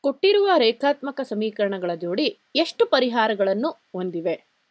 ಕೊಟ್ಟಿರುವ ರೇಖಾತ್ಮಕ ಸಮೀಕರಣಗಳ ಜೋಡಿ ಎಷ್ಟು ಪರಿಹಾರಗಳನ್ನು ಹೊಂದಿವೆ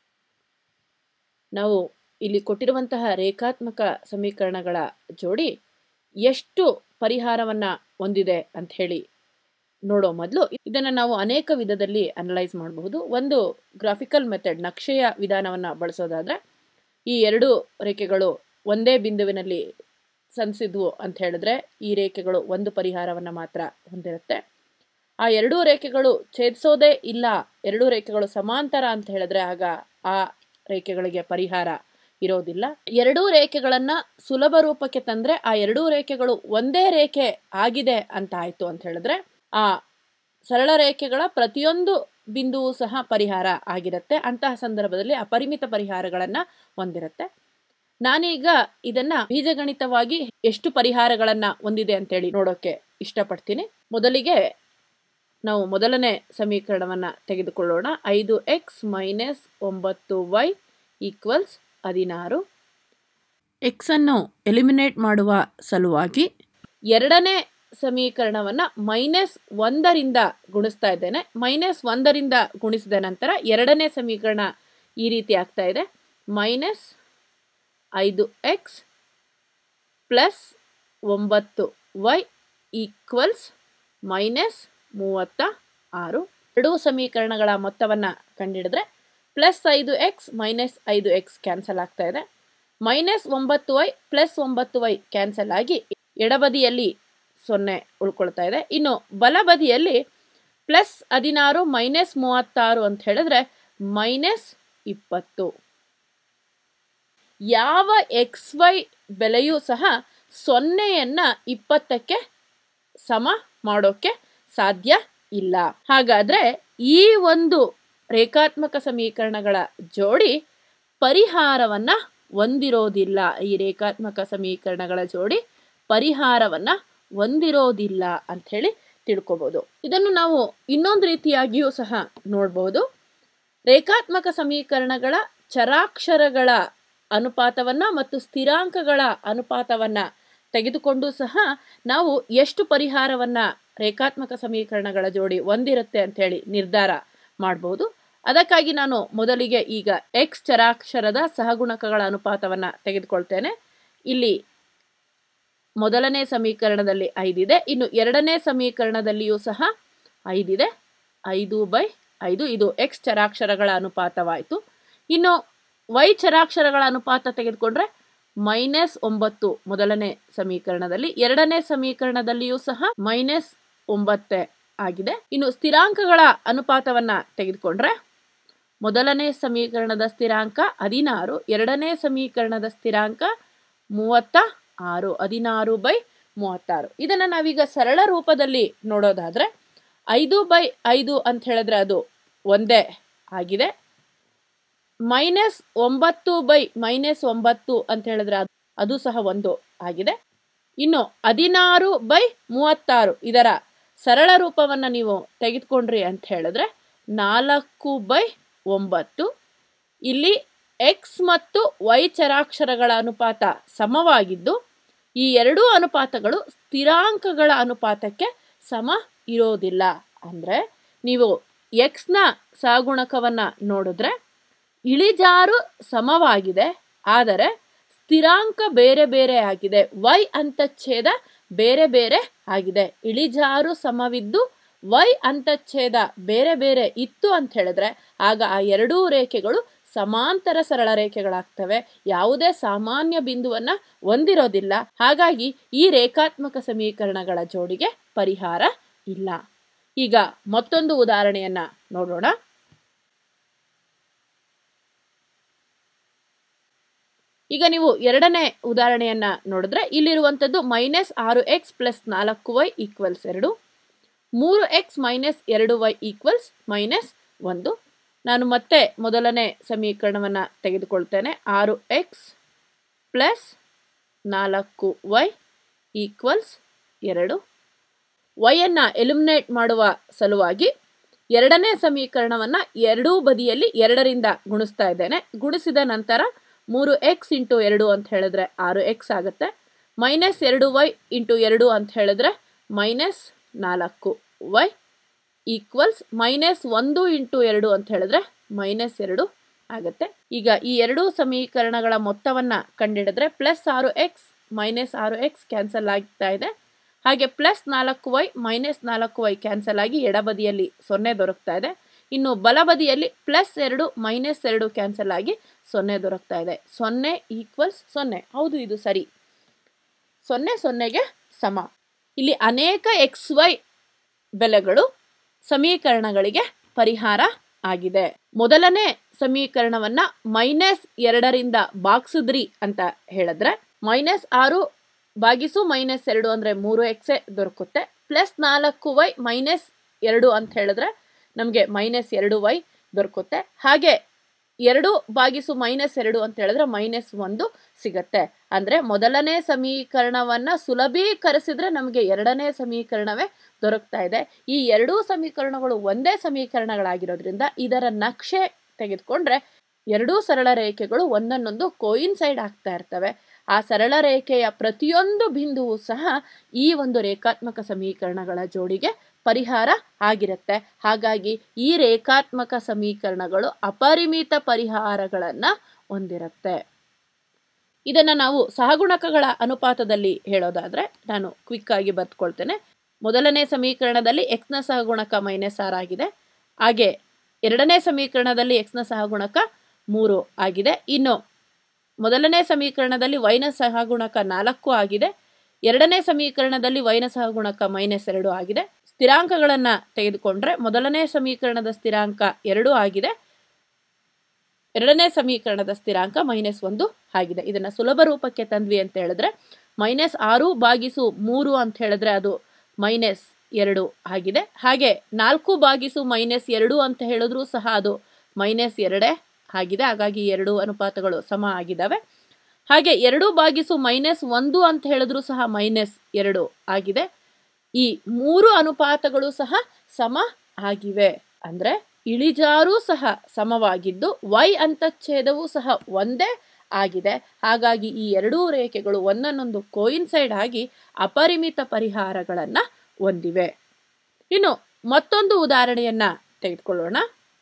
ನಾವು ಇಲ್ಲಿ ಕೊಟ್ಟಿರುವಂತಹ ರೇಖಾತ್ಮಕ ಸಮೀಕರಣಗಳ ಜೋಡಿ ಎಷ್ಟು ಪರಿಹಾರವನ್ನ ಹೊಂದಿದೆ ಅಂತ ಹೇಳಿ ನೋಡೋ ಮೊದಲು ಇದನ್ನು ನಾವು ಅನೇಕ ವಿಧದಲ್ಲಿ ಅನಲೈಸ್ ಮಾಡಬಹುದು ಒಂದು ಗ್ರಾಫಿಕಲ್ ಮೆಥಡ್ ನಕ್ಷೆಯ ವಿಧಾನವನ್ನು ಬಳಸೋದಾದ್ರೆ ಈ ಎರಡು ರೇಖೆಗಳು ಒಂದೇ ಬಿಂದುವಿನಲ್ಲಿ ಸಂಧಿಸಿದ್ವು ಅಂತ ಹೇಳಿದ್ರೆ ಈ ರೇಖೆಗಳು ಒಂದು ಪರಿಹಾರವನ್ನು ಮಾತ್ರ ಹೊಂದಿರುತ್ತೆ ಆ ಎರಡೂ ರೇಖೆಗಳು ಛೇದಿಸೋದೇ ಇಲ್ಲ ಎರಡೂ ರೇಖೆಗಳು ಸಮಾಂತರ ಅಂತ ಹೇಳಿದ್ರೆ ಆಗ ಆ ರೇಖೆಗಳಿಗೆ ಪರಿಹಾರ ಇರೋದಿಲ್ಲ ಎರಡೂ ರೇಖೆಗಳನ್ನ ಸುಲಭ ರೂಪಕ್ಕೆ ತಂದ್ರೆ ಆ ಎರಡೂ ರೇಖೆಗಳು ಒಂದೇ ರೇಖೆ ಆಗಿದೆ ಅಂತ ಆಯ್ತು ಅಂತ ಹೇಳಿದ್ರೆ ಆ ಸರಳ ರೇಖೆಗಳ ಪ್ರತಿಯೊಂದು ಬಿಂದುವು ಸಹ ಪರಿಹಾರ ಆಗಿರುತ್ತೆ ಅಂತಹ ಸಂದರ್ಭದಲ್ಲಿ ಅಪರಿಮಿತ ಪರಿಹಾರಗಳನ್ನ ಹೊಂದಿರುತ್ತೆ ನಾನೀಗ ಇದನ್ನ ಬೀಜಗಣಿತವಾಗಿ ಎಷ್ಟು ಪರಿಹಾರಗಳನ್ನ ಹೊಂದಿದೆ ಅಂತೇಳಿ ನೋಡೋಕೆ ಇಷ್ಟಪಡ್ತೀನಿ ಮೊದಲಿಗೆ ನಾವು ಮೊದಲನೇ ಸಮೀಕರಣವನ್ನ ತೆಗೆದುಕೊಳ್ಳೋಣ ಐದು ಎಕ್ಸ್ ಮೈನಸ್ ಒಂಬತ್ತು ವೈ ಈಕ್ವಲ್ಸ್ ಹದಿನಾರು ಎಕ್ಸ್ ಅನ್ನು ಎಲಿಮಿನೇಟ್ ಮಾಡುವ ಸಲುವಾಗಿ ಎರಡನೇ ಸಮೀಕರಣವನ್ನ ಮೈನಸ್ ಒಂದರಿಂದ ಗುಣಿಸ್ತಾ ಇದ್ದೇನೆ ಮೈನಸ್ ಒಂದರಿಂದ ಗುಣಿಸಿದ ನಂತರ ಎರಡನೇ ಸಮೀಕರಣ ಈ ರೀತಿ ಆಗ್ತಾ ಇದೆ ಮೈನಸ್ ಐದು ಎಕ್ಸ್ ಪ್ಲಸ್ ಒಂಬತ್ತು ವೈ ಈಕ್ವಲ್ಸ್ ಮೈನಸ್ ಮೂವತ್ತ ಆರು ಎರಡೂ ಸಮೀಕರಣಗಳ ಮೊತ್ತವನ್ನು ಕಂಡುಹಿಡಿದ್ರೆ ಪ್ಲಸ್ ಐದು ಎಕ್ಸ್ ಮೈನಸ್ ಐದು ಎಕ್ಸ್ ಕ್ಯಾನ್ಸಲ್ ಆಗ್ತಾ ಇದೆ ಮೈನಸ್ ಒಂಬತ್ತು ವೈ ಪ್ಲಸ್ ಒಂಬತ್ತು ವೈ ಕ್ಯಾನ್ಸಲ್ ಆಗಿ ಎಡಬದಿಯಲ್ಲಿ ಸೊನ್ನೆ ಉಳ್ಕೊಳ್ತಾ ಇದೆ ಇನ್ನು ಬಲಬದಿಯಲ್ಲಿ ಪ್ಲಸ್ ಹದಿನಾರು ಮೈನಸ್ ಮೂವತ್ತಾರು ಅಂತ ಹೇಳಿದ್ರೆ ಮೈನಸ್ ಇಪ್ಪತ್ತು ಯಾವ ಎಕ್ಸ್ ವೈ ಬೆಲೆಯೂ ಸಹ ಸೊನ್ನೆಯನ್ನ ಇಪ್ಪತ್ತಕ್ಕೆ ಸಮ ಮಾಡೋಕೆ ಸಾಧ್ಯ ಇಲ್ಲ ಹಾಗಾದ್ರೆ ಈ ಒಂದು ರೇಖಾತ್ಮಕ ಸಮೀಕರಣಗಳ ಜೋಡಿ ಪರಿಹಾರವನ್ನ ಹೊಂದಿರೋದಿಲ್ಲ ಈ ರೇಖಾತ್ಮಕ ಸಮೀಕರಣಗಳ ಜೋಡಿ ಪರಿಹಾರವನ್ನ ಹೊಂದಿರೋದಿಲ್ಲ ಅಂತ ಹೇಳಿ ತಿಳ್ಕೊಬಹುದು ಇದನ್ನು ನಾವು ಇನ್ನೊಂದು ರೀತಿಯಾಗಿಯೂ ಸಹ ನೋಡಬಹುದು ರೇಖಾತ್ಮಕ ಸಮೀಕರಣಗಳ ಚರಾಕ್ಷರಗಳ ಅನುಪಾತವನ್ನ ಮತ್ತು ಸ್ಥಿರಾಂಕಗಳ ಅನುಪಾತವನ್ನ ತೆಗೆದುಕೊಂಡು ಸಹ ನಾವು ಎಷ್ಟು ಪರಿಹಾರವನ್ನ ರೇಖಾತ್ಮಕ ಸಮೀಕರಣಗಳ ಜೋಡಿ ಹೊಂದಿರುತ್ತೆ ಅಂತ ಹೇಳಿ ನಿರ್ಧಾರ ಮಾಡಬಹುದು ಅದಕ್ಕಾಗಿ ನಾನು ಮೊದಲಿಗೆ ಈಗ ಎಕ್ಸ್ ಚರಾಕ್ಷರದ ಸಹಗುಣಕಗಳ ಅನುಪಾತವನ್ನ ತೆಗೆದುಕೊಳ್ತೇನೆ ಇಲ್ಲಿ ಮೊದಲನೇ ಸಮೀಕರಣದಲ್ಲಿ ಐದಿದೆ ಇನ್ನು ಎರಡನೇ ಸಮೀಕರಣದಲ್ಲಿಯೂ ಸಹ ಐದಿದೆ ಐದು ಬೈ ಐದು ಇದು ಎಕ್ಸ್ ಚರಾಕ್ಷರಗಳ ಅನುಪಾತವಾಯಿತು ಇನ್ನು ವೈ ಚರಾಕ್ಷರಗಳ ಅನುಪಾತ ತೆಗೆದುಕೊಂಡ್ರೆ ಮೈನಸ್ ಒಂಬತ್ತು ಮೊದಲನೇ ಸಮೀಕರಣದಲ್ಲಿ ಎರಡನೇ ಸಮೀಕರಣದಲ್ಲಿಯೂ ಸಹ ಮೈನಸ್ ಒಂಬತ್ತೇ ಆಗಿದೆ ಇನ್ನು ಸ್ಥಿರಾಂಕಗಳ ಅನುಪಾತವನ್ನ ತೆಗೆದುಕೊಂಡ್ರೆ ಮೊದಲನೇ ಸಮೀಕರಣದ ಸ್ಥಿರಾಂಕ ಹದಿನಾರು ಎರಡನೇ ಸಮೀಕರಣದ ಸ್ಥಿರಾಂಕ ಮೂವತ್ತ ಆರು ಹದಿನಾರು ಬೈ ಮೂವತ್ತಾರು ಇದನ್ನು ನಾವೀಗ ಸರಳ ರೂಪದಲ್ಲಿ ನೋಡೋದಾದ್ರೆ ಐದು ಬೈ ಐದು ಅಂತ ಹೇಳಿದ್ರೆ ಅದು ಒಂದೇ ಆಗಿದೆ ಮೈನಸ್ ಒಂಬತ್ತು ಬೈ ಮೈನಸ್ ಒಂಬತ್ತು ಅಂತ ಹೇಳಿದ್ರೆ ಅದು ಸಹ ಒಂದು ಆಗಿದೆ ಇನ್ನು ಹದಿನಾರು ಬೈ ಮೂವತ್ತಾರು ಇದರ ಸರಳ ರೂಪವನ್ನು ನೀವು ತೆಗೆದುಕೊಂಡ್ರಿ ಅಂತ ಹೇಳಿದ್ರೆ ನಾಲ್ಕು ಬೈ ಒಂಬತ್ತು ಇಲ್ಲಿ ಎಕ್ಸ್ ಮತ್ತು ವೈ ಚರಾಕ್ಷರಗಳ ಅನುಪಾತ ಸಮವಾಗಿದ್ದು ಈ ಎರಡೂ ಅನುಪಾತಗಳು ಸ್ಥಿರಾಂಕಗಳ ಅನುಪಾತಕ್ಕೆ ಸಮ ಇರೋದಿಲ್ಲ ಅಂದರೆ ನೀವು ಎಕ್ಸ್ನ ಸಹಗುಣಕವನ್ನು ನೋಡಿದ್ರೆ ಇಳಿಜಾರು ಸಮವಾಗಿದೆ ಆದರೆ ಸ್ಥಿರಾಂಕ ಬೇರೆ ಬೇರೆ ಆಗಿದೆ ವೈ ಅಂತಚ್ಛೇದ ಬೇರೆ ಬೇರೆ ಆಗಿದೆ ಇಳಿಜಾರು ಸಮವಿದ್ದು ವೈ ಅಂತಚ್ಛೇದ ಬೇರೆ ಬೇರೆ ಇತ್ತು ಅಂತ ಹೇಳಿದ್ರೆ ಆಗ ಆ ಎರಡೂ ರೇಖೆಗಳು ಸಮಾಂತರ ಸರಳ ರೇಖೆಗಳಾಗ್ತವೆ ಯಾವುದೇ ಸಾಮಾನ್ಯ ಬಿಂದುವನ್ನ ಹೊಂದಿರೋದಿಲ್ಲ ಹಾಗಾಗಿ ಈ ರೇಖಾತ್ಮಕ ಸಮೀಕರಣಗಳ ಜೋಡಿಗೆ ಪರಿಹಾರ ಇಲ್ಲ ಈಗ ಮತ್ತೊಂದು ಉದಾಹರಣೆಯನ್ನ ನೋಡೋಣ ಈಗ ನೀವು ಎರಡನೇ ಉದಾಹರಣೆಯನ್ನ ನೋಡಿದ್ರೆ ಇಲ್ಲಿರುವಂಥದ್ದು ಮೈನಸ್ ಆರು ಎಕ್ಸ್ ಪ್ಲಸ್ ನಾಲ್ಕು ವೈ ಈಕ್ವಲ್ಸ್ ಎರಡು ಮೂರು ಎಕ್ಸ್ ಮೈನಸ್ ಎರಡು ವೈ ಈಕ್ವಲ್ಸ್ ಮೈನಸ್ ಒಂದು ನಾನು ಮತ್ತೆ ಮೊದಲನೇ ಸಮೀಕರಣವನ್ನು ತೆಗೆದುಕೊಳ್ತೇನೆ ಆರು ಎಕ್ಸ್ ಪ್ಲಸ್ ನಾಲ್ಕು ವೈ ಈಕ್ವಲ್ಸ್ ಎರಡು ವೈಯನ್ನು ಎಲಿಮಿನೇಟ್ ಮಾಡುವ ಸಲುವಾಗಿ ಎರಡನೇ ಸಮೀಕರಣವನ್ನು ಎರಡೂ ಬದಿಯಲ್ಲಿ ಎರಡರಿಂದ ಗುಣಿಸ್ತಾ ಇದ್ದೇನೆ ಗುಣಿಸಿದ ನಂತರ ಮೂರು ಎಕ್ಸ್ ಇಂಟು ಎರಡು ಅಂತ ಹೇಳಿದ್ರೆ ಆರು ಎಕ್ಸ್ ಆಗುತ್ತೆ ಮೈನಸ್ ಎರಡು ವೈ ಇಂಟು ಎರಡು ಅಂತ ಹೇಳಿದ್ರೆ ಮೈನಸ್ ನಾಲ್ಕು ವೈ ಈಕ್ವಲ್ಸ್ ಮೈನಸ್ ಒಂದು ಇಂಟು ಎರಡು ಅಂತ ಹೇಳಿದ್ರೆ ಮೈನಸ್ ಎರಡು ಆಗುತ್ತೆ ಈಗ ಈ ಎರಡೂ ಸಮೀಕರಣಗಳ ಮೊತ್ತವನ್ನ ಕಂಡಿಡಿದ್ರೆ ಪ್ಲಸ್ ಆರು ಎಕ್ಸ್ ಮೈನಸ್ ಆರು ಎಕ್ಸ್ ಕ್ಯಾನ್ಸಲ್ ಆಗ್ತಾ ಇದೆ ಹಾಗೆ ಪ್ಲಸ್ ನಾಲ್ಕು ವೈ ಮೈನಸ್ ನಾಲ್ಕು ವೈ ಕ್ಯಾನ್ಸಲ್ ಆಗಿ ಎಡಬದಿಯಲ್ಲಿ ಸೊನ್ನೆ ದೊರಕ್ತಾ ಇದೆ ಇನ್ನು ಬಲಬದಿಯಲ್ಲಿ ಪ್ಲಸ್ ಎರಡು ಮೈನಸ್ ಎರಡು ಕ್ಯಾನ್ಸಲ್ ಆಗಿ ಸೊನ್ನೆ ದೊರಕ್ತಾ ಇದೆ ಸೊನ್ನೆ ಈಕ್ವಲ್ಸ್ ಸೊನ್ನೆ ಹೌದು ಇದು ಸರಿ ಸೊನ್ನೆ ಸೊನ್ನೆಗೆ ಸಮ ಇಲ್ಲಿ ಅನೇಕ ಎಕ್ಸ್ ವೈ ಬೆಲೆಗಳು ಸಮೀಕರಣಗಳಿಗೆ ಪರಿಹಾರ ಆಗಿದೆ ಮೊದಲನೇ ಸಮೀಕರಣವನ್ನ ಮೈನಸ್ ಎರಡರಿಂದ ಬಾಗ್ಸಿದ್ರಿ ಅಂತ ಹೇಳಿದ್ರೆ ಮೈನಸ್ ಆರು ಬಾಗಿಸು ಮೈನಸ್ ಎರಡು ಅಂದರೆ ಮೂರು ಎಕ್ಸೆ ದೊರಕುತ್ತೆ ಪ್ಲಸ್ ನಾಲ್ಕು ವೈ ಮೈನಸ್ ಎರಡು ಅಂತ ಹೇಳಿದ್ರೆ ನಮಗೆ ಮೈನಸ್ ಎರಡು ವೈ ದೊರಕುತ್ತೆ ಹಾಗೆ ಎರಡು ಬಾಗಿಸು ಮೈನಸ್ ಎರಡು ಅಂತ ಹೇಳಿದ್ರೆ ಮೈನಸ್ ಒಂದು ಸಿಗತ್ತೆ ಅಂದರೆ ಮೊದಲನೇ ಸಮೀಕರಣವನ್ನು ಸುಲಭೀಕರಿಸಿದ್ರೆ ನಮಗೆ ಎರಡನೇ ಸಮೀಕರಣವೇ ದೊರಕ್ತಾ ಇದೆ ಈ ಎರಡೂ ಸಮೀಕರಣಗಳು ಒಂದೇ ಸಮೀಕರಣಗಳಾಗಿರೋದ್ರಿಂದ ಇದರ ನಕ್ಷೆ ತೆಗೆದುಕೊಂಡ್ರೆ ಎರಡೂ ಸರಳ ರೇಖೆಗಳು ಒಂದನ್ನೊಂದು ಕೋಯಿನ್ಸೈಡ್ ಆಗ್ತಾ ಇರ್ತವೆ ಆ ಸರಳ ರೇಖೆಯ ಪ್ರತಿಯೊಂದು ಬಿಂದುವು ಸಹ ಈ ಒಂದು ರೇಖಾತ್ಮಕ ಸಮೀಕರಣಗಳ ಜೋಡಿಗೆ ಪರಿಹಾರ ಆಗಿರುತ್ತೆ ಹಾಗಾಗಿ ಈ ರೇಖಾತ್ಮಕ ಸಮೀಕರಣಗಳು ಅಪರಿಮಿತ ಪರಿಹಾರಗಳನ್ನು ಹೊಂದಿರುತ್ತೆ ಇದನ್ನು ನಾವು ಸಹಗುಣಕಗಳ ಅನುಪಾತದಲ್ಲಿ ಹೇಳೋದಾದರೆ ನಾನು ಕ್ವಿಕ್ ಆಗಿ ಬರ್ತ್ಕೊಳ್ತೇನೆ ಮೊದಲನೇ ಸಮೀಕರಣದಲ್ಲಿ ಎಕ್ಸ್ನ ಸಹಗುಣಕ ಮೈನಸ್ ಆರ್ ಆಗಿದೆ ಹಾಗೆ ಎರಡನೇ ಸಮೀಕರಣದಲ್ಲಿ ಎಕ್ಸ್ನ ಸಹಗುಣಕ ಮೂರು ಆಗಿದೆ ಇನ್ನು ಮೊದಲನೇ ಸಮೀಕರಣದಲ್ಲಿ ವೈನ ಸಹಗುಣಕ ನಾಲ್ಕು ಆಗಿದೆ ಎರಡನೇ ಸಮೀಕರಣದಲ್ಲಿ ವೈನ ಸಹಗುಣಕ ಮೈನಸ್ ಎರಡು ಆಗಿದೆ ಸ್ಥಿರಾಂಕಗಳನ್ನು ತೆಗೆದುಕೊಂಡ್ರೆ ಮೊದಲನೇ ಸಮೀಕರಣದ ಸ್ಥಿರಾಂಕ ಎರಡು ಆಗಿದೆ ಎರಡನೇ ಸಮೀಕರಣದ ಸ್ಥಿರಾಂಕ ಮೈನಸ್ ಒಂದು ಆಗಿದೆ ಇದನ್ನು ಸುಲಭ ರೂಪಕ್ಕೆ ತಂದ್ವಿ ಅಂತ ಹೇಳಿದ್ರೆ ಮೈನಸ್ ಆರು ಬಾಗಿಸು ಮೂರು ಅಂತ ಹೇಳಿದ್ರೆ ಅದು ಮೈನಸ್ ಎರಡು ಆಗಿದೆ ಹಾಗೆ ನಾಲ್ಕು ಬಾಗಿಸು ಮೈನಸ್ ಎರಡು ಅಂತ ಹೇಳಿದ್ರೂ ಸಹ ಅದು ಮೈನಸ್ ಎರಡೇ ಆಗಿದೆ ಹಾಗಾಗಿ ಎರಡು ಅನುಪಾತಗಳು ಸಮ ಆಗಿದ್ದಾವೆ ಹಾಗೆ ಎರಡು ಬಾಗಿಸು ಮೈನಸ್ ಒಂದು ಅಂತ ಹೇಳಿದ್ರೂ ಸಹ ಮೈನಸ್ ಎರಡು ಆಗಿದೆ ಈ ಮೂರು ಅನುಪಾತಗಳು ಸಹ ಸಮ ಆಗಿವೆ ಅಂದರೆ ಇಳಿಜಾರು ಸಹ ಸಮವಾಗಿದ್ದು ವೈ ಅಂತಚ್ಛೇದವೂ ಸಹ ಒಂದೇ ಆಗಿದೆ ಹಾಗಾಗಿ ಈ ಎರಡೂ ರೇಖೆಗಳು ಒಂದನ್ನೊಂದು ಕೋಯಿನ್ಸೈಡ್ ಆಗಿ ಅಪರಿಮಿತ ಪರಿಹಾರಗಳನ್ನು ಹೊಂದಿವೆ ಇನ್ನು ಮತ್ತೊಂದು ಉದಾಹರಣೆಯನ್ನ ತೆಗೆದುಕೊಳ್ಳೋಣ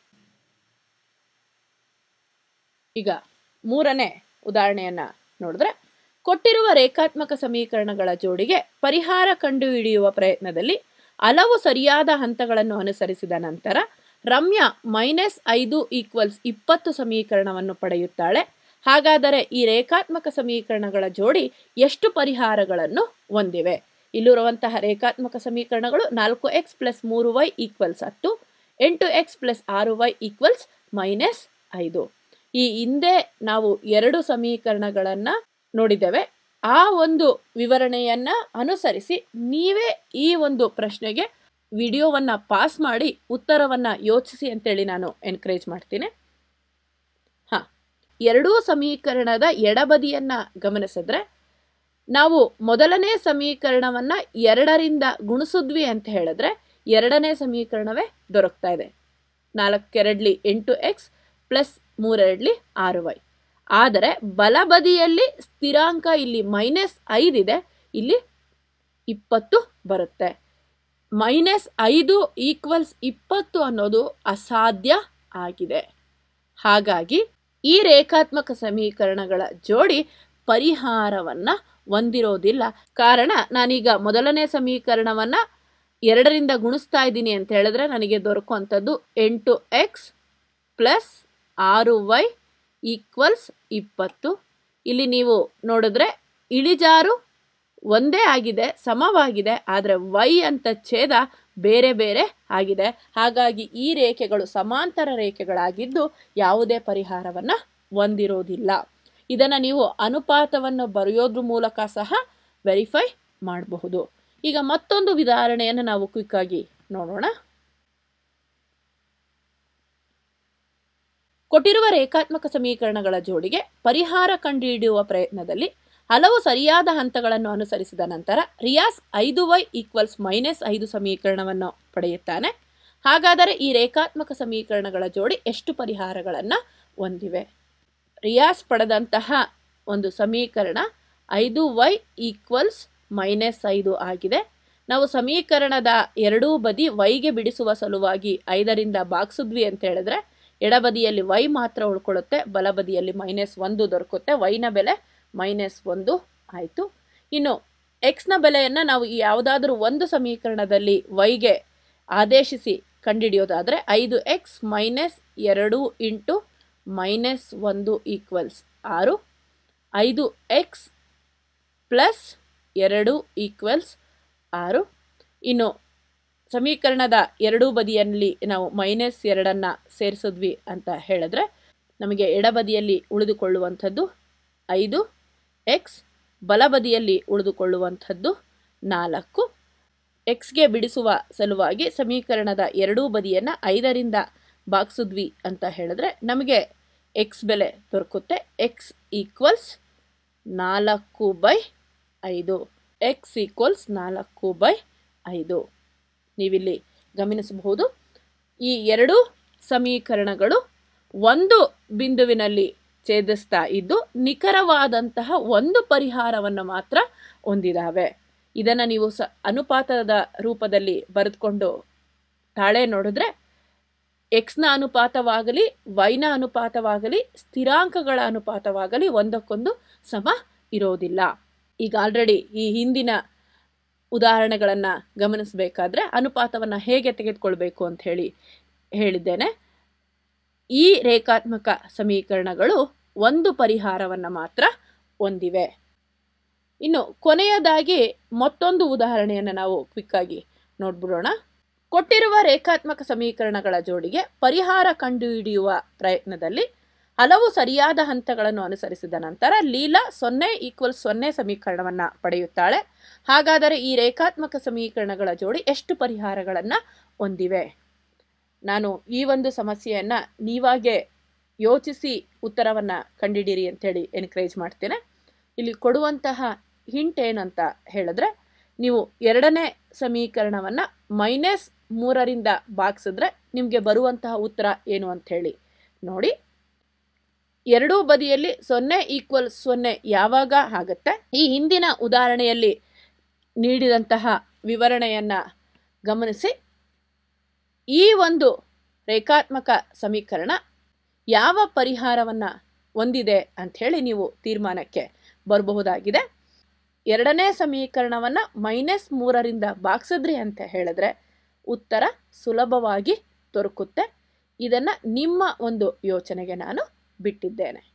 ಈಗ ಮೂರನೇ ಉದಾಹರಣೆಯನ್ನ ನೋಡಿದ್ರೆ ಕೊಟ್ಟಿರುವ ರೇಖಾತ್ಮಕ ಸಮೀಕರಣಗಳ ಜೋಡಿಗೆ ಪರಿಹಾರ ಕಂಡುಹಿಡಿಯುವ ಪ್ರಯತ್ನದಲ್ಲಿ ಹಲವು ಸರಿಯಾದ ಹಂತಗಳನ್ನು ಅನುಸರಿಸಿದ ನಂತರ ರಮ್ಯಾ ಮೈನಸ್ ಐದು ಈಕ್ವಲ್ಸ್ ಇಪ್ಪತ್ತು ಸಮೀಕರಣವನ್ನು ಪಡೆಯುತ್ತಾಳೆ ಹಾಗಾದರೆ ಈ ರೇಖಾತ್ಮಕ ಸಮೀಕರಣಗಳ ಜೋಡಿ ಎಷ್ಟು ಪರಿಹಾರಗಳನ್ನು ಹೊಂದಿವೆ ಇಲ್ಲಿರುವಂತಹ ರೇಖಾತ್ಮಕ ಸಮೀಕರಣಗಳು ನಾಲ್ಕು ಎಕ್ಸ್ ಪ್ಲಸ್ ಮೂರು ವೈ ಈಕ್ವಲ್ಸ್ ಹತ್ತು ಎಂಟು ಎಕ್ಸ್ ಪ್ಲಸ್ ಆರು ವೈ ಈಕ್ವಲ್ಸ್ ಮೈನಸ್ ಐದು ಈ ಹಿಂದೆ ನಾವು ಎರಡು ಸಮೀಕರಣಗಳನ್ನು ನೋಡಿದ್ದೇವೆ ಆ ಒಂದು ವಿವರಣೆಯನ್ನ ಅನುಸರಿಸಿ ನೀವೇ ಈ ಒಂದು ಪ್ರಶ್ನೆಗೆ ವಿಡಿಯೋವನ್ನ ಪಾಸ್ ಮಾಡಿ ಉತ್ತರವನ್ನ ಯೋಚಿಸಿ ಅಂತೇಳಿ ನಾನು ಎನ್ಕರೇಜ್ ಮಾಡ್ತೀನಿ ಹಾ ಎರಡೂ ಸಮೀಕರಣದ ಎಡಬದಿಯನ್ನ ಗಮನಿಸಿದ್ರೆ ನಾವು ಮೊದಲನೇ ಸಮೀಕರಣವನ್ನ ಎರಡರಿಂದ ಗುಣಿಸಿದ್ವಿ ಅಂತ ಹೇಳಿದ್ರೆ ಎರಡನೇ ಸಮೀಕರಣವೇ ದೊರಕ್ತಾ ಇದೆ ನಾಲ್ಕೆರಡ್ಲಿ ಎಂಟು ಎಕ್ಸ್ ಪ್ಲಸ್ ಮೂರೆರಡ್ಲಿ ಆರು ವೈ ಆದರೆ ಬಲಬದಿಯಲ್ಲಿ ಸ್ಥಿರಾಂಕ ಇಲ್ಲಿ ಮೈನಸ್ ಐದಿದೆ ಇಲ್ಲಿ ಇಪ್ಪತ್ತು ಬರುತ್ತೆ ಮೈನಸ್ ಐದು ಈಕ್ವಲ್ಸ್ ಇಪ್ಪತ್ತು ಅನ್ನೋದು ಅಸಾಧ್ಯ ಆಗಿದೆ ಹಾಗಾಗಿ ಈ ರೇಖಾತ್ಮಕ ಸಮೀಕರಣಗಳ ಜೋಡಿ ಪರಿಹಾರವನ್ನ ಹೊಂದಿರೋದಿಲ್ಲ ಕಾರಣ ನಾನೀಗ ಮೊದಲನೇ ಸಮೀಕರಣವನ್ನ ಎರಡರಿಂದ ಗುಣಿಸ್ತಾ ಇದ್ದೀನಿ ಅಂತ ಹೇಳಿದ್ರೆ ನನಗೆ ದೊರಕುವಂಥದ್ದು ಎಂಟು ಎಕ್ಸ್ ಪ್ಲಸ್ ಆರು ವೈ ಈಕ್ವಲ್ಸ್ ಇಪ್ಪತ್ತು ಇಲ್ಲಿ ನೀವು ನೋಡಿದ್ರೆ ಇಳಿಜಾರು ಒಂದೇ ಆಗಿದೆ ಸಮವಾಗಿದೆ ಆದರೆ ವೈ ಅಂತ ಛೇದ ಬೇರೆ ಬೇರೆ ಆಗಿದೆ ಹಾಗಾಗಿ ಈ ರೇಖೆಗಳು ಸಮಾಂತರ ರೇಖೆಗಳಾಗಿದ್ದು ಯಾವುದೇ ಪರಿಹಾರವನ್ನು ಹೊಂದಿರೋದಿಲ್ಲ ಇದನ್ನು ನೀವು ಅನುಪಾತವನ್ನು ಬರೆಯೋದ್ರ ಮೂಲಕ ಸಹ ವೆರಿಫೈ ಮಾಡಬಹುದು ಈಗ ಮತ್ತೊಂದು ಉದಾಹರಣೆಯನ್ನು ನಾವು ಕ್ವಿಕ್ ಆಗಿ ನೋಡೋಣ ಕೊಟ್ಟಿರುವ ರೇಖಾತ್ಮಕ ಸಮೀಕರಣಗಳ ಜೋಡಿಗೆ ಪರಿಹಾರ ಕಂಡುಹಿಡಿಯುವ ಪ್ರಯತ್ನದಲ್ಲಿ ಹಲವು ಸರಿಯಾದ ಹಂತಗಳನ್ನು ಅನುಸರಿಸಿದ ನಂತರ ರಿಯಾಸ್ ಐದು ವೈ ಈಕ್ವಲ್ಸ್ ಮೈನಸ್ ಐದು ಸಮೀಕರಣವನ್ನು ಪಡೆಯುತ್ತಾನೆ ಹಾಗಾದರೆ ಈ ರೇಖಾತ್ಮಕ ಸಮೀಕರಣಗಳ ಜೋಡಿ ಎಷ್ಟು ಪರಿಹಾರಗಳನ್ನು ಹೊಂದಿವೆ ರಿಯಾಸ್ ಪಡೆದಂತಹ ಒಂದು ಸಮೀಕರಣ ಐದು ವೈ ಈಕ್ವಲ್ಸ್ ಮೈನಸ್ ಐದು ಆಗಿದೆ ನಾವು ಸಮೀಕರಣದ ಎರಡೂ ಬದಿ ವೈಗೆ ಬಿಡಿಸುವ ಸಲುವಾಗಿ ಐದರಿಂದ ಭಾಗಿಸಿದ್ವಿ ಅಂತ ಹೇಳಿದ್ರೆ ಎಡಬದಿಯಲ್ಲಿ ವೈ ಮಾತ್ರ ಉಳ್ಕೊಳ್ಳುತ್ತೆ ಬಲಬದಿಯಲ್ಲಿ ಮೈನಸ್ ಒಂದು ದೊರಕುತ್ತೆ ವೈನ ಬೆಲೆ ಮೈನಸ್ ಒಂದು ಆಯಿತು ಇನ್ನು ಎಕ್ಸ್ನ ಬೆಲೆಯನ್ನು ನಾವು ಈ ಯಾವುದಾದ್ರೂ ಒಂದು ಸಮೀಕರಣದಲ್ಲಿ ವೈಗೆ ಆದೇಶಿಸಿ ಕಂಡುಹಿಡಿಯೋದಾದರೆ ಐದು ಎಕ್ಸ್ ಮೈನಸ್ ಎರಡು ಇಂಟು ಮೈನಸ್ ಒಂದು ಈಕ್ವಲ್ಸ್ ಆರು ಐದು ಎಕ್ಸ್ ಪ್ಲಸ್ ಎರಡು ಈಕ್ವಲ್ಸ್ ಆರು ಇನ್ನು ಸಮೀಕರಣದ ಎರಡೂ ಬದಿಯಲ್ಲಿ ನಾವು ಮೈನಸ್ ಎರಡನ್ನು ಸೇರಿಸಿದ್ವಿ ಅಂತ ಹೇಳಿದ್ರೆ ನಮಗೆ ಎಡಬದಿಯಲ್ಲಿ ಉಳಿದುಕೊಳ್ಳುವಂಥದ್ದು ಐದು ಎಕ್ಸ್ ಬಲಬದಿಯಲ್ಲಿ ಉಳಿದುಕೊಳ್ಳುವಂಥದ್ದು ನಾಲ್ಕು ಎಕ್ಸ್ಗೆ ಬಿಡಿಸುವ ಸಲುವಾಗಿ ಸಮೀಕರಣದ ಎರಡೂ ಬದಿಯನ್ನು ಐದರಿಂದ ಭಾಗಿಸಿದ್ವಿ ಅಂತ ಹೇಳಿದ್ರೆ ನಮಗೆ ಎಕ್ಸ್ ಬೆಲೆ ದೊರಕುತ್ತೆ ಎಕ್ಸ್ ಈಕ್ವಲ್ಸ್ ನಾಲ್ಕು ಬೈ ಐದು ಎಕ್ಸ್ ಈಕ್ವಲ್ಸ್ ನಾಲ್ಕು ಬೈ ಐದು ನೀವಿಲ್ಲಿ ಗಮನಿಸಬಹುದು ಈ ಎರಡು ಸಮೀಕರಣಗಳು ಒಂದು ಬಿಂದುವಿನಲ್ಲಿ ಛೇದಿಸ್ತಾ ಇದ್ದು ನಿಖರವಾದಂತಹ ಒಂದು ಪರಿಹಾರವನ್ನು ಮಾತ್ರ ಹೊಂದಿದ್ದಾವೆ ಇದನ್ನು ನೀವು ಸ ಅನುಪಾತದ ರೂಪದಲ್ಲಿ ಬರೆದುಕೊಂಡು ತಾಳೆ ನೋಡಿದ್ರೆ ಎಕ್ಸ್ನ ಅನುಪಾತವಾಗಲಿ ವೈನ ಅನುಪಾತವಾಗಲಿ ಸ್ಥಿರಾಂಕಗಳ ಅನುಪಾತವಾಗಲಿ ಒಂದಕ್ಕೊಂದು ಸಮ ಇರೋದಿಲ್ಲ ಈಗ ಆಲ್ರೆಡಿ ಈ ಹಿಂದಿನ ಉದಾಹರಣೆಗಳನ್ನು ಗಮನಿಸಬೇಕಾದ್ರೆ ಅನುಪಾತವನ್ನು ಹೇಗೆ ತೆಗೆದುಕೊಳ್ಬೇಕು ಅಂತ ಹೇಳಿ ಹೇಳಿದ್ದೇನೆ ಈ ರೇಖಾತ್ಮಕ ಸಮೀಕರಣಗಳು ಒಂದು ಪರಿಹಾರವನ್ನು ಮಾತ್ರ ಹೊಂದಿವೆ ಇನ್ನು ಕೊನೆಯದಾಗಿ ಮತ್ತೊಂದು ಉದಾಹರಣೆಯನ್ನು ನಾವು ಕ್ವಿಕ್ಕಾಗಿ ನೋಡ್ಬಿಡೋಣ ಕೊಟ್ಟಿರುವ ರೇಖಾತ್ಮಕ ಸಮೀಕರಣಗಳ ಜೋಡಿಗೆ ಪರಿಹಾರ ಕಂಡುಹಿಡಿಯುವ ಪ್ರಯತ್ನದಲ್ಲಿ ಹಲವು ಸರಿಯಾದ ಹಂತಗಳನ್ನು ಅನುಸರಿಸಿದ ನಂತರ ಲೀಲಾ ಸೊನ್ನೆ ಈಕ್ವಲ್ ಸೊನ್ನೆ ಸಮೀಕರಣವನ್ನು ಪಡೆಯುತ್ತಾಳೆ ಹಾಗಾದರೆ ಈ ರೇಖಾತ್ಮಕ ಸಮೀಕರಣಗಳ ಜೋಡಿ ಎಷ್ಟು ಪರಿಹಾರಗಳನ್ನು ಹೊಂದಿವೆ ನಾನು ಈ ಒಂದು ಸಮಸ್ಯೆಯನ್ನು ನೀವಾಗೆ ಯೋಚಿಸಿ ಉತ್ತರವನ್ನು ಕಂಡಿಡಿರಿ ಅಂತೇಳಿ ಎನ್ಕರೇಜ್ ಮಾಡ್ತೇನೆ ಇಲ್ಲಿ ಕೊಡುವಂತಹ ಹಿಂಟ್ ಏನಂತ ಹೇಳಿದ್ರೆ ನೀವು ಎರಡನೇ ಸಮೀಕರಣವನ್ನು ಮೈನಸ್ ಮೂರರಿಂದ ಭಾಗಿಸಿದ್ರೆ ನಿಮಗೆ ಬರುವಂತಹ ಉತ್ತರ ಏನು ಅಂಥೇಳಿ ನೋಡಿ ಎರಡೂ ಬದಿಯಲ್ಲಿ ಸೊನ್ನೆ ಈಕ್ವಲ್ ಸೊನ್ನೆ ಯಾವಾಗ ಆಗುತ್ತೆ ಈ ಹಿಂದಿನ ಉದಾಹರಣೆಯಲ್ಲಿ ನೀಡಿದಂತಹ ವಿವರಣೆಯನ್ನು ಗಮನಿಸಿ ಈ ಒಂದು ರೇಖಾತ್ಮಕ ಸಮೀಕರಣ ಯಾವ ಪರಿಹಾರವನ್ನು ಹೊಂದಿದೆ ಅಂಥೇಳಿ ನೀವು ತೀರ್ಮಾನಕ್ಕೆ ಬರಬಹುದಾಗಿದೆ ಎರಡನೇ ಸಮೀಕರಣವನ್ನು ಮೈನಸ್ ಮೂರರಿಂದ ಭಾಗಿಸಿದ್ರಿ ಅಂತ ಹೇಳಿದ್ರೆ ಉತ್ತರ ಸುಲಭವಾಗಿ ದೊರಕುತ್ತೆ ಇದನ್ನು ನಿಮ್ಮ ಒಂದು ಯೋಚನೆಗೆ ನಾನು ಬಿಟ್ಟಿದ್ದೇನೆ